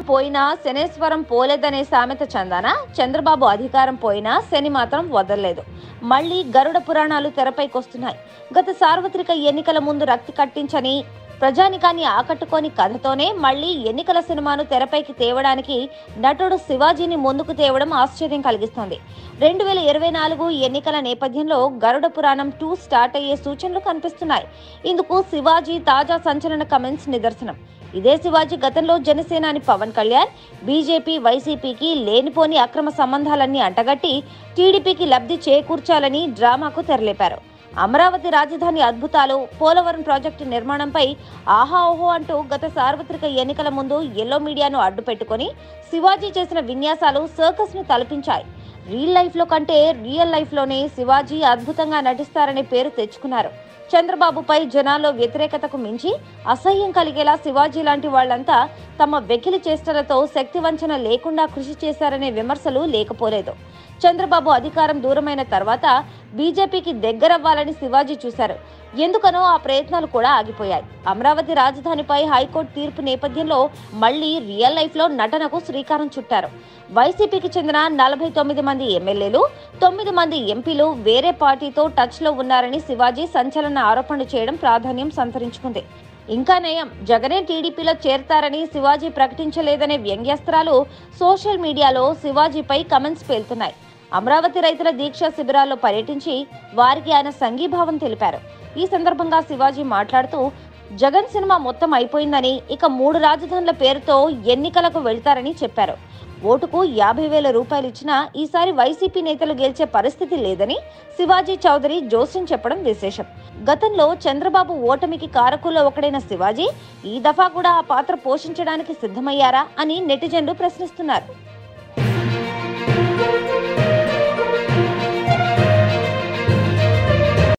పోయినా శనేశ్వరం పోలేదనే సామెత చందాన చంద్రబాబు అధికారం పోయినా శని మాత్రం వదలలేదు మళ్ళీ గరుడ పురాణాలు తెరపైకొస్తున్నాయి గత సార్వత్రిక ఎన్నికల ముందు రక్తి కట్టించని ప్రజానికాన్ని ఆకట్టుకోని కథతోనే మళ్ళీ ఎన్నికల సినిమాను తెరపైకి తేవడానికి నటుడు శివాజీని ముందుకు తేవడం ఆశ్చర్యం కలిగిస్తోంది రెండు వేల ఇరవై నాలుగు ఎన్నికల నేపథ్యంలో గరుడ పురాణం టూ స్టార్ట్ అయ్యే సూచనలు కనిపిస్తున్నాయి ఇందుకు శివాజీ తాజా సంచలన కమెంట్స్ నిదర్శనం ఇదే శివాజీ గతంలో జనసేనాని పవన్ కళ్యాణ్ బీజేపీ వైసీపీకి లేనిపోని అక్రమ సంబంధాలన్నీ అంటగట్టి టీడీపీకి లబ్ధి చేకూర్చాలని డ్రామాకు తెరలేపారు అమరావతి రాజధాని అద్భుతాలు పోలవరం ప్రాజెక్టు నిర్మాణంపై ఆహా ఓహో అంటూ గత సార్వత్రిక ఎన్నికల ముందు ఎల్లో మీడియాను అడ్డు పెట్టుకుని శివాజీ చేసిన విన్యాసాలు సర్కస్ ను తలపించాయి రియల్ లైఫ్ లో కంటే రియల్ లైఫ్ లోనే శివాజీ అద్భుతంగా నటిస్తారనే పేరు తెచ్చుకున్నారు చంద్రబాబుపై జనాల్లో వ్యతిరేకతకు మించి అసహ్యం కలిగేలా శివాజీ లాంటి వాళ్ళంతా తమ వెకిలి చేష్టలతో శక్తి వంచన లేకుండా కృషి చేశారనే విమర్శలు లేకపోలేదు చంద్రబాబు అధికారం దూరమైన తర్వాత బీజేపీకి దగ్గరవ్వాలని శివాజీ చూశారు ఎందుకనో ఆ ప్రయత్నాలు కూడా ఆగిపోయాయి అమరావతి రాజధానిపై హైకోర్టు తీర్పు నేపథ్యంలో మళ్లీ రియల్ లైఫ్ లో నటనకు శ్రీకారం చుట్టారు వైసీపీకి చెందిన నలభై తొమ్మిది మంది ఎమ్మెల్యేలు తొమ్మిది మంది ఎంపీలు వేరే పార్టీతో టచ్ లో ఉన్నారని శివాజీ సంచలన ఆరోపణలు చేయడం ప్రాధాన్యం సంతరించుకుంది ఇంకా నయం జగనే టీడీపీలో చేరతారని శివాజీ ప్రకటించలేదనే వ్యంగ్యాస్త్రాలు సోషల్ మీడియాలో శివాజీపై కమెంట్స్ పేలుతున్నాయి అమరావతి రైతుల దీక్ష శిబిరాల్లో పర్యటించి వారికి ఆయన సంఘీభావం తెలిపారు ఈ సందర్భంగా శివాజీ మాట్లాడుతూ జగన్ సినిమా మొత్తం అయిపోయిందని ఇక మూడు రాజధానుల పేరుతో ఎన్నికలకు వెళ్తారని చెప్పారు ఓటుకు యాభై వేల రూపాయలు ఇచ్చినా ఈసారి వైసీపీ నేతలు గెలిచే పరిస్థితి లేదని శివాజీ చౌదరి జోస్యం చెప్పడం విశేషం గతంలో చంద్రబాబు ఓటమికి కారకుల్లో ఒకడైన శివాజీ ఈ దఫా కూడా ఆ పాత్ర పోషించడానికి సిద్ధమయ్యారా అని నెటిజన్లు ప్రశ్నిస్తున్నారు